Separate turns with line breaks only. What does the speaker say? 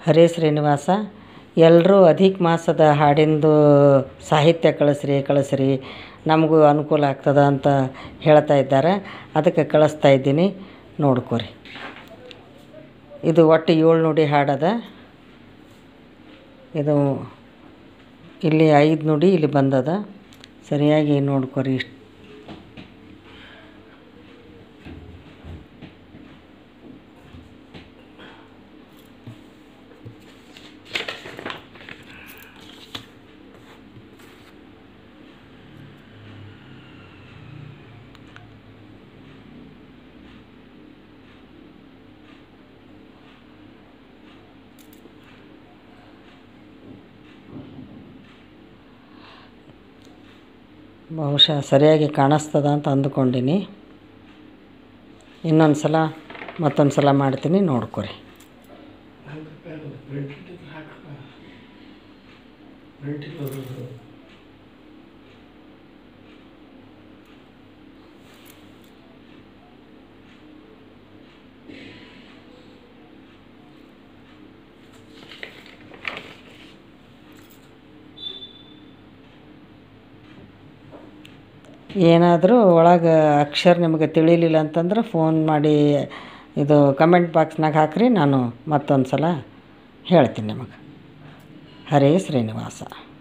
ಹರೇ ಶ್ರೀನಿವಾಸ ಎಲ್ಲರೂ ಅಧಿಕ ಮಾಸದ ಹಾಡಿಂದು ಸಾಹಿತ್ಯ ಕಳಿಸ್ರಿ ಕಳಿಸ್ರಿ ನಮಗೂ ಅನುಕೂಲ ಆಗ್ತದೆ ಅಂತ ಹೇಳ್ತಾ ಇದ್ದಾರೆ ಅದಕ್ಕೆ ಕಳಿಸ್ತಾ ಇದ್ದೀನಿ ನೋಡ್ಕೊರಿ ಇದು ಒಟ್ಟು ಏಳು ನುಡಿ ಹಾಡದ ಇದು ಇಲ್ಲಿ ಐದು ನುಡಿ ಇಲ್ಲಿ ಬಂದದ ಸರಿಯಾಗಿ ನೋಡ್ಕೊರಿ ಇಷ್ಟು ಬಹುಶಃ ಸರಿಯಾಗಿ ಕಾಣಿಸ್ತದ ಅಂತ ಅಂದ್ಕೊಂಡೀನಿ ಇನ್ನೊಂದು ಸಲ ಮತ್ತೊಂದು ಸಲ ಮಾಡ್ತೀನಿ ನೋಡ್ಕೊರಿ ಏನಾದರೂ ಒಳಗೆ ಅಕ್ಷರ ನಿಮಗೆ ತಿಳಿಲಿಲ್ಲ ಅಂತಂದ್ರೆ ಫೋನ್ ಮಾಡಿ ಇದು ಕಮೆಂಟ್ ಬಾಕ್ಸ್ನಾಗ ಹಾಕಿರಿ ನಾನು ಮತ್ತೊಂದು ಸಲ ಹೇಳ್ತೀನಿ ನಿಮಗೆ ಹರೇ ಶ್ರೀನಿವಾಸ